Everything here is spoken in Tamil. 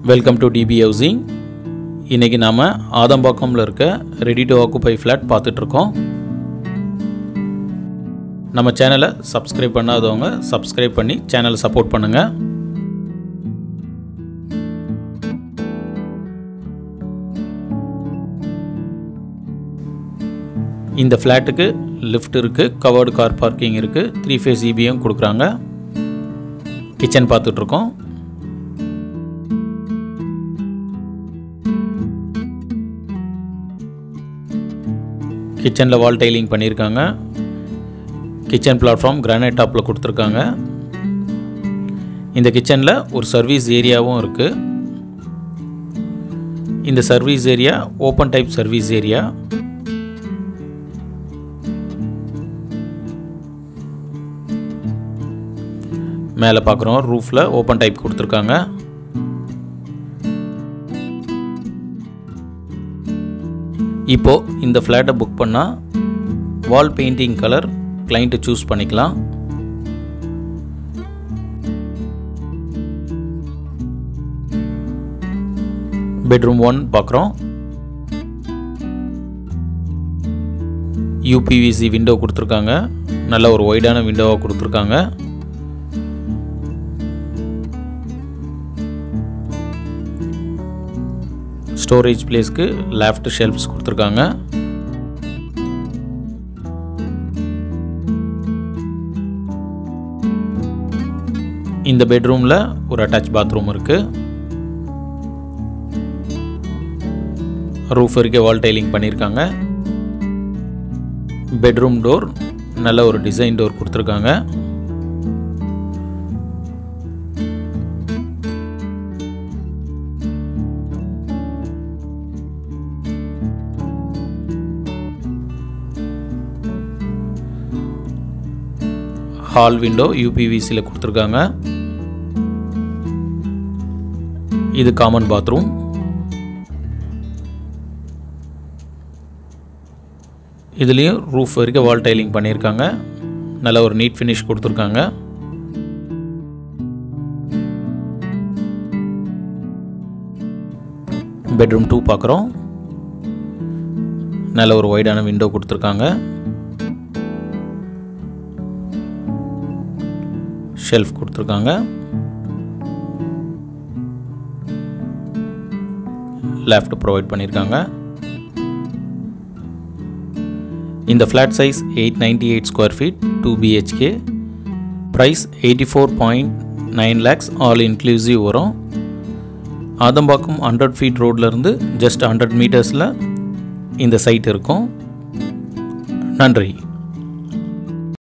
வெல்கம் டு டிபி ஹவுசிங் இன்றைக்கி நாம் ஆதம்பாக்கமில் இருக்க ரெடி டு ஆக்குபை ஃப்ளாட் பார்த்துட்ருக்கோம் நம்ம சேனலை சப்ஸ்கிரைப் பண்ணாதவங்க சப்ஸ்கிரைப் பண்ணி சேனலை சப்போர்ட் பண்ணுங்கள் இந்த ஃப்ளாட்டுக்கு லிஃப்ட் இருக்குது கவர்டு கார் பார்க்கிங் இருக்குது த்ரீ ஃபேஸ் இபியும் கொடுக்குறாங்க கிச்சன் பார்த்துட்ருக்கோம் கிச்சனில் வால் டைலிங் பண்ணியிருக்காங்க கிச்சன் பிளாட்ஃபார்ம் கிரானைட் டாப்பில் கொடுத்துருக்காங்க இந்த கிச்சனில் ஒரு சர்வீஸ் ஏரியாவும் இருக்குது இந்த service area open type service area மேலே பார்க்குறோம் ரூஃபில் ஓப்பன் டைப் கொடுத்துருக்காங்க இப்போது இந்த ஃப்ளாட்டை புக் பண்ணால் wall painting colour client choose பண்ணிக்கலாம் பெட்ரூம் ஒன் பார்க்குறோம் யூபிவிசி விண்டோ கொடுத்துருக்காங்க நல்ல ஒரு ஒய்டான விண்டோவாக கொடுத்துருக்காங்க ஸ்டோரேஜ் பிளேஸ்க்கு லெஃப்ட் ஷெல்ஃப்ஸ் கொடுத்துருக்காங்க இந்த பெட்ரூமில் ஒரு அட்டாச் பாத்ரூம் இருக்குது ரூஃப் இருக்க வால் டைலிங் பண்ணியிருக்காங்க பெட்ரூம் டோர் நல்ல ஒரு டிசைன் டோர் கொடுத்துருக்காங்க ஹால் விண்டோ யூபிவிசியில் கொடுத்துருக்காங்க இது காமன் பாத்ரூம் இதுலேயும் ரூஃப் வரைக்கும் வால் டைலிங் பண்ணியிருக்காங்க நல்ல ஒரு நீட் ஃபினிஷ் கொடுத்துருக்காங்க பெட்ரூம் டூ பார்க்குறோம் நல்ல ஒரு ஒய்டான விண்டோ கொடுத்துருக்காங்க ஷெல்ஃப் கொடுத்துருக்காங்க லெஃப்ட் ப்ரொவைட் பண்ணியிருக்காங்க இந்த flat size eight ninety eight square feet two BHK price eighty four point nine lakhs all inclusive வரும் ஆதம்பாக்கம் ஹண்ட்ரட் ஃபீட் ரோட்லேருந்து ஜஸ்ட் ஹண்ட்ரட் மீட்டர்ஸில் இந்த சைட் இருக்கும் நன்றி